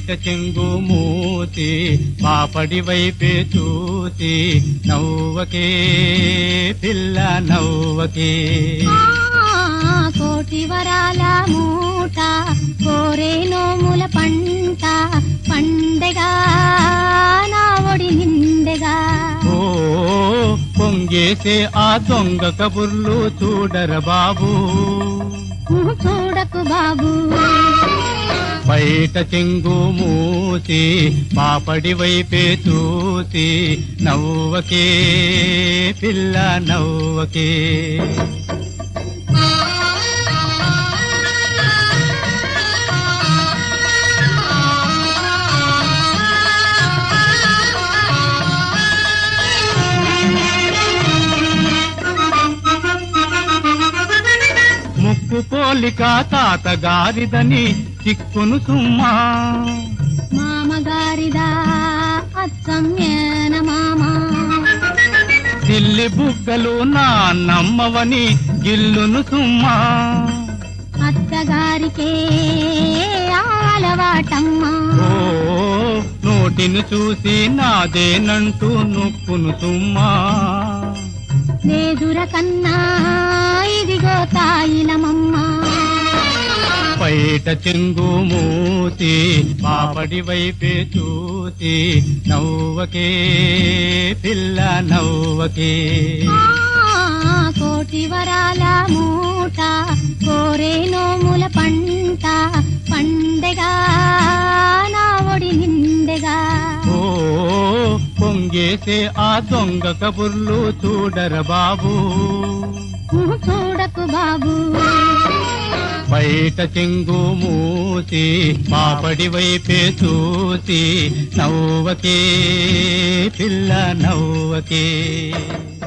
బయట చెంగు మూసి పాపడి వైపే చూసి నవ్వకే పిల్ల నవ్వకే ఆ, కోటి వరాల మూట కోరే నోముల పంట పండగా నా ఒడి నిండగా ఓ పొంగేసే ఆ దొంగ కబుర్లు చూడర బాబు ఉహు, చూడకు బాబు బయట చెంగు మూసి పాపడి వైపే చూసి నవ్వకే పిల్ల నవ్వకే ముక్కు పోలిక తాతగారిదని చిక్కును సుమ్మా మామగారిదా అచ్చం ఏన మామ సిల్లి బుగ్గలు నా నమ్మవని గిల్లును సుమ్మా అత్తగారికే ఆలవాటమ్మా ఓ నోటిని చూసి నాదేనంటూ నొక్కును సుమ్మా లేదుర కన్నా ఇదిగో తాయిలమమ్మా బయట చెంగు మూసి పాపడి వైపే చూసి నవ్వకే పిల్ల నవ్వకే ఆ, కోటి వరాల మూట కోరే నోముల పంట పండగా నా ఒడి నిండగా ఓ పొంగేసే ఆ దొంగ కబుర్లు చూడర బాబు ఉహు, చూడకు బాబు బయట చెంగు మూసి పాపడి వైపే చూసి నవ్వకే పిల్ల నవ్వకే